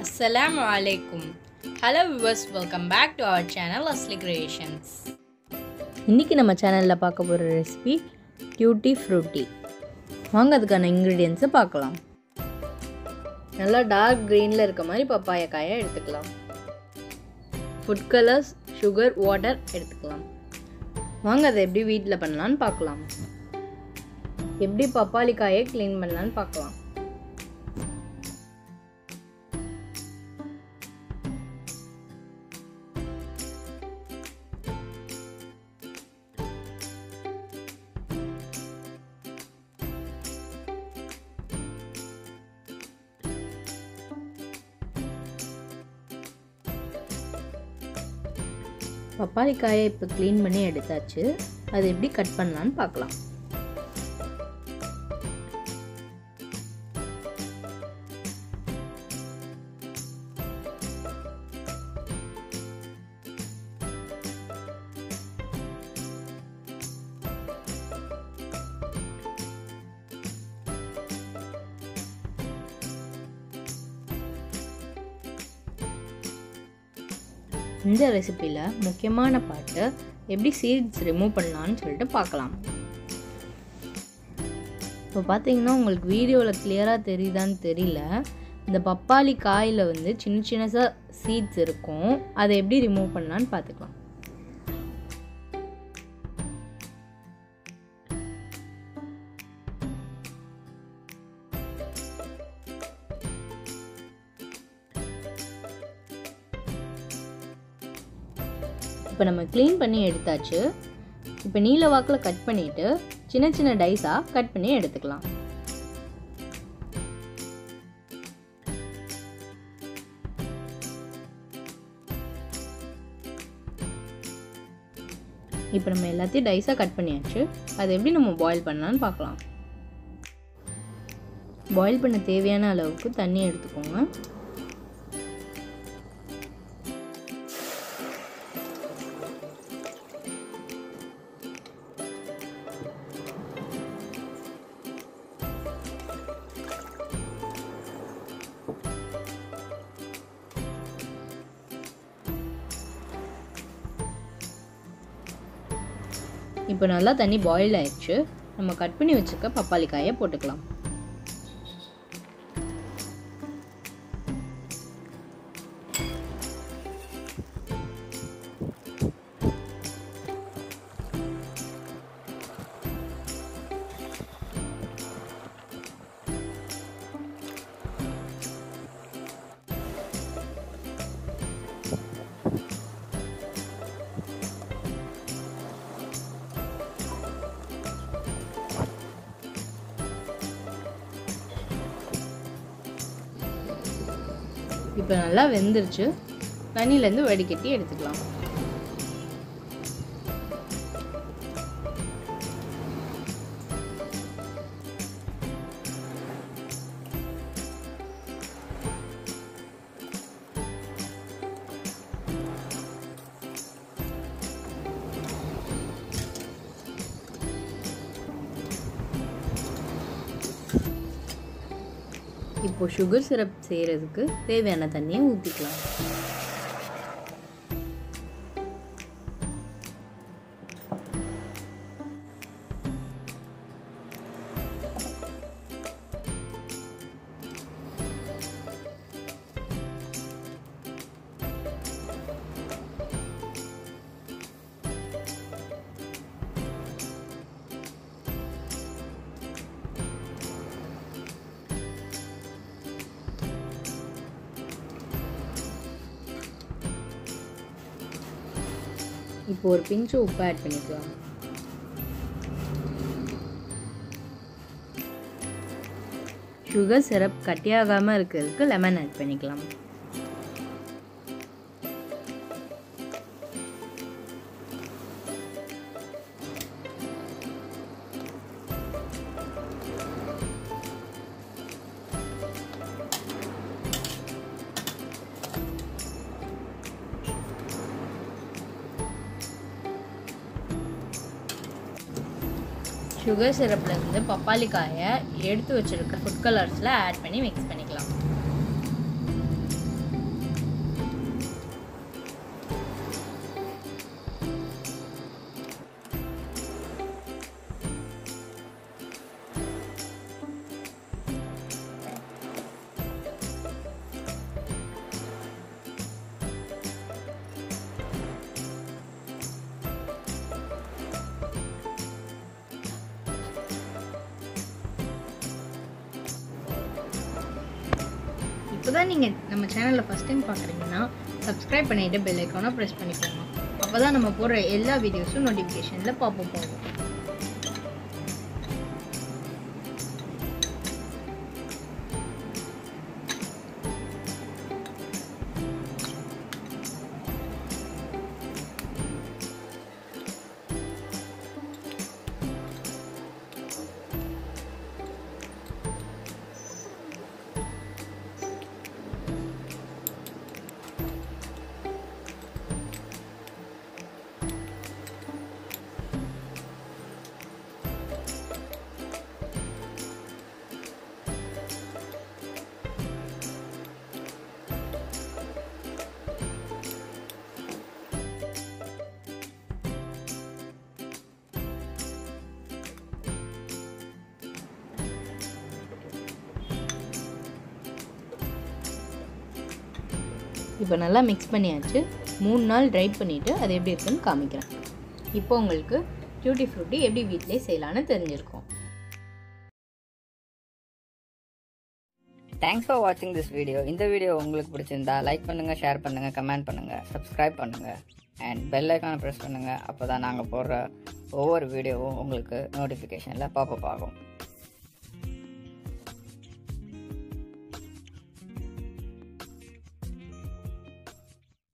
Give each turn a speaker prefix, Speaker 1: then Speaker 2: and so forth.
Speaker 1: Assalamu alaikum. Hello viewers, welcome back to our channel Asli Creations.
Speaker 2: இன்றைக்கி நம்ம சேனலில் பார்க்க போகிற ரெசிபி டியூட்டி ஃப்ரூட்டி வாங்க அதுக்கான இன்க்ரீடியன்ஸை பார்க்கலாம் நல்லா டார்க் க்ரீனில் இருக்க மாதிரி பப்பாய காயை எடுத்துக்கலாம் ஃபுட் கலர்ஸ் சுகர் வாட்டர் எடுத்துக்கலாம் வாங்க அதை எப்படி வீட்டில் பண்ணலான்னு பார்க்கலாம் எப்படி பப்பாளி காயை க்ளீன் பண்ணலான்னு பார்க்கலாம் பப்பாளி காயை இப்போ க்ளீன் பண்ணி எடுத்தாச்சு அது எப்படி கட் பண்ணலான்னு பார்க்கலாம் இந்த ரெசிப்பியில் முக்கியமான பாட்டு எப்படி சீட்ஸ் ரிமூவ் பண்ணலான்னு சொல்லிட்டு பார்க்கலாம் இப்போ பார்த்தீங்கன்னா உங்களுக்கு வீடியோவில் கிளியராக தெரியுதான்னு தெரியல இந்த பப்பாளி காயில் வந்து சின்ன சின்னதாக சீட்ஸ் இருக்கும் அதை எப்படி ரிமூவ் பண்ணலான்னு பார்த்துக்கலாம் இப்போ நம்ம க்ளீன் பண்ணி எடுத்தாச்சு இப்போ நீல வாக்கில் கட் பண்ணிவிட்டு சின்ன சின்ன டைஸாக கட் பண்ணி எடுத்துக்கலாம் இப்போ நம்ம எல்லாத்தையும் டைஸாக கட் பண்ணியாச்சு அதை எப்படி நம்ம பாயில் பண்ணலான்னு பார்க்கலாம் பாயில் பண்ண தேவையான அளவுக்கு தண்ணி எடுத்துக்கோங்க இப்போ நல்லா தண்ணி பாயில் ஆயிடுச்சு நம்ம கட் பண்ணி வச்சுக்க பப்பாளி காயை போட்டுக்கலாம் இப்போ நல்லா வெந்துருச்சு தண்ணியிலேருந்து வடிகட்டி எடுத்துக்கலாம் இப்போ சுகர் சிரப் செய்கிறதுக்கு தேவையான தண்ணியை ஊற்றிக்கலாம் இப்போ ஒரு பிஞ்சு உப்பு ஆட் பண்ணிக்கலாம் சுகர் சிரப் கட்டியாகாமல் இருக்கிறதுக்கு லெமன் ஆட் பண்ணிக்கலாம் சுகர் சிரப்லேருந்து பப்பாளி காயை எடுத்து வச்சுருக்க ஃபுட் கலர்ஸில் ஆட் பண்ணி மிக்ஸ் பண்ணிக்கலாம்
Speaker 1: தான் நீங்கள் நம்ம சேனலில் ஃபஸ்ட் டைம் பார்க்குறீங்கன்னா சப்ஸ்கிரைப் பண்ணிவிட்டு பெல் ஐக்கானை ப்ரெஸ் பண்ணிக்கோங்க அப்போ தான் நம்ம போடுற எல்லா வீடியோஸும் நோட்டிஃபிகேஷனில் பாப்பப் போகும்
Speaker 2: இப்போ நல்லா மிக்ஸ் பண்ணியாச்சு மூணு நாள் ட்ரை பண்ணிவிட்டு அது எப்படி இருக்குன்னு காமிக்கிறேன் இப்போ உங்களுக்கு டியூட்டி ஃப்ரூட்டி எப்படி வீட்டிலே செய்யலான்னு தெரிஞ்சிருக்கும்
Speaker 3: தேங்க்ஸ் ஃபார் வாட்சிங் திஸ் வீடியோ இந்த வீடியோ உங்களுக்கு பிடிச்சிருந்தா லைக் பண்ணுங்கள் ஷேர் பண்ணுங்கள் கமெண்ட் பண்ணுங்கள் சப்ஸ்கிரைப் பண்ணுங்கள் அண்ட் பெல் ஐக்கானை ப்ரெஸ் பண்ணுங்கள் அப்போ தான் நாங்கள் போடுற ஒவ்வொரு வீடியோவும் உங்களுக்கு நோட்டிஃபிகேஷனில் பாப்பப் ஆகும்